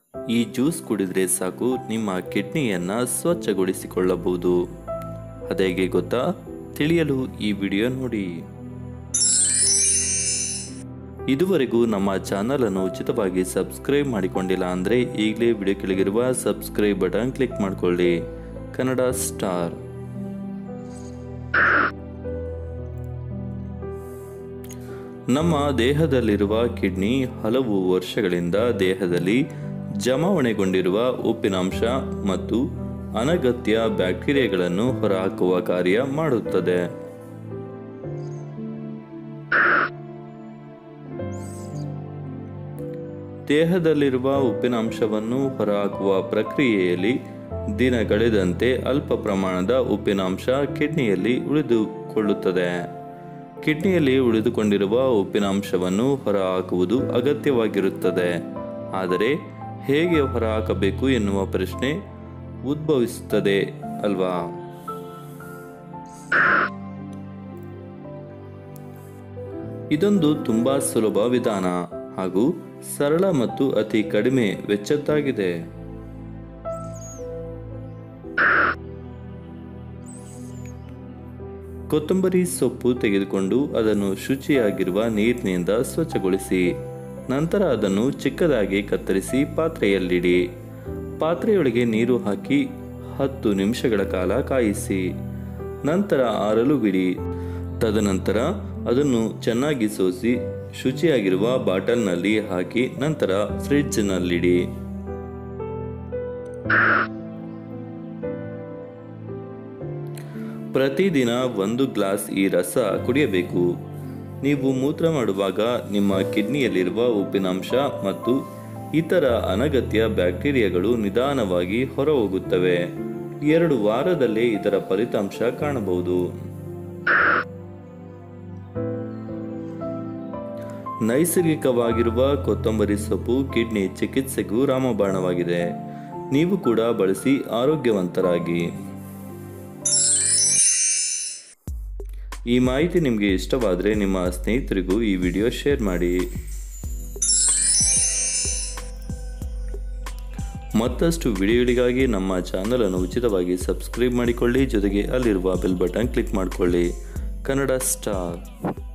ಈ ಜ್ಯೂಸ್ ಕುಡಿದ್ರೆ ಸಾಕು ನಿಮ್ಮ ಕಿಡ್ನಿಯನ್ನು ಸ್ವಚ್ಛಗೊಳಿಸಿಕೊಳ್ಳಬಹುದು ಅದೇಗೆ ಗೊತ್ತಾ ತಿಳಿಯಲು ಈ ವಿಡಿಯೋ ನೋಡಿ ಇದುವರೆಗೂ ನಮ್ಮ ಚಾನಲನ್ನು ಉಚಿತವಾಗಿ ಸಬ್ಸ್ಕ್ರೈಬ್ ಮಾಡಿಕೊಂಡಿಲ್ಲ ಅಂದರೆ ಈಗಲೇ ವಿಡಿಯೋ ಕೆಳಗಿರುವ ಸಬ್ಸ್ಕ್ರೈಬ್ ಬಟನ್ ಕ್ಲಿಕ್ ಮಾಡಿಕೊಳ್ಳಿ ಕನ್ನಡ ಸ್ಟಾರ್ ನಮ್ಮ ದೇಹದಲ್ಲಿರುವ ಕಿಡ್ನಿ ಹಲವು ವರ್ಷಗಳಿಂದ ದೇಹದಲ್ಲಿ ಜಮಾವಣೆಗೊಂಡಿರುವ ಉಪ್ಪಿನಾಂಶ ಮತ್ತು ಅನಗತ್ಯ ಬ್ಯಾಕ್ಟೀರಿಯಾಗಳನ್ನು ಹೊರಹಾಕುವ ಕಾರ್ಯ ಮಾಡುತ್ತದೆ ದೇಹದಲ್ಲಿರುವ ಉಪ್ಪಿನಾಂಶವನ್ನು ಹೊರಹಾಕುವ ಪ್ರಕ್ರಿಯೆಯಲ್ಲಿ ದಿನಗಳೆದಂತೆ ಅಲ್ಪ ಪ್ರಮಾಣದ ಉಪ್ಪಿನಾಂಶ ಕಿಡ್ನಿಯಲ್ಲಿ ಉಳಿದುಕೊಳ್ಳುತ್ತದೆ ಕಿಡ್ನಿಯಲ್ಲಿ ಉಳಿದುಕೊಂಡಿರುವ ಉಪ್ಪಿನಾಂಶವನ್ನು ಹೊರಹಾಕುವುದು ಅಗತ್ಯವಾಗಿರುತ್ತದೆ ಆದರೆ ಹೇಗೆ ಹೊರಹಾಕಬೇಕು ಎನ್ನುವ ಪ್ರಶ್ನೆ ಉದ್ಭವಿಸುತ್ತದೆ ಅಲ್ವಾ ಇದೊಂದು ತುಂಬಾ ಸುಲಭ ವಿಧಾನ ಹಾಗೂ ಸರಳ ಮತ್ತು ಅತಿ ಕಡಿಮೆ ವೆಚ್ಚದ್ದಾಗಿದೆ ಕೊತ್ತಂಬರಿ ಸೊಪ್ಪು ತೆಗೆದುಕೊಂಡು ಅದನ್ನು ಶುಚಿಯಾಗಿರುವ ನೀರಿನಿಂದ ಸ್ವಚ್ಛಗೊಳಿಸಿ ನಂತರ ಅದನ್ನು ಚಿಕ್ಕದಾಗಿ ಕತ್ತರಿಸಿ ಪಾತ್ರೆಯಲ್ಲಿಡಿ ಪಾತ್ರೆಯೊಳಗೆ ನೀರು ಹಾಕಿ ಹತ್ತು ನಿಮಿಷಗಳ ಕಾಲ ಕಾಯಿಸಿ ನಂತರ ಆರಲು ಬಿಡಿ ತದನಂತರ ಅದನ್ನು ಚೆನ್ನಾಗಿ ಸೋಸಿ ಶುಚಿಯಾಗಿರುವ ಬಾಟಲ್ನಲ್ಲಿ ಹಾಕಿ ನಂತರ ಫ್ರಿಡ್ಜ್ನಲ್ಲಿಡಿ ಪ್ರತಿದಿನ ಒಂದು ಗ್ಲಾಸ್ ಈ ರಸ ಕುಡಿಯಬೇಕು ನೀವು ಮೂತ್ರ ಮಾಡುವಾಗ ನಿಮ್ಮ ಕಿಡ್ನಿಯಲ್ಲಿರುವ ಉಪ್ಪಿನಾಂಶ ಮತ್ತು ಇತರ ಅನಗತ್ಯ ಬ್ಯಾಕ್ಟೀರಿಯಾಗಳು ನಿಧಾನವಾಗಿ ಹೊರಹೋಗುತ್ತವೆ ಎರಡು ವಾರದಲ್ಲೇ ಇದರ ಫಲಿತಾಂಶ ಕಾಣಬಹುದು ನೈಸರ್ಗಿಕವಾಗಿರುವ ಕೊತ್ತಂಬರಿ ಸೊಪ್ಪು ಕಿಡ್ನಿ ಚಿಕಿತ್ಸೆಗೂ ರಾಮಬಾಣವಾಗಿದೆ ನೀವು ಕೂಡ ಬಳಸಿ ಆರೋಗ್ಯವಂತರಾಗಿ ಈ ಮಾಹಿತಿ ನಿಮಗೆ ಇಷ್ಟವಾದರೆ ನಿಮ್ಮ ಸ್ನೇಹಿತರಿಗೂ ಈ ವಿಡಿಯೋ ಶೇರ್ ಮಾಡಿ ಮತ್ತಷ್ಟು ವಿಡಿಯೋಗಳಿಗಾಗಿ ನಮ್ಮ ಚಾನಲನ್ನು ಉಚಿತವಾಗಿ ಸಬ್ಸ್ಕ್ರೈಬ್ ಮಾಡಿಕೊಳ್ಳಿ ಜೊತೆಗೆ ಅಲ್ಲಿರುವ ಬೆಲ್ ಬಟನ್ ಕ್ಲಿಕ್ ಮಾಡಿಕೊಳ್ಳಿ ಕನ್ನಡ ಸ್ಟಾರ್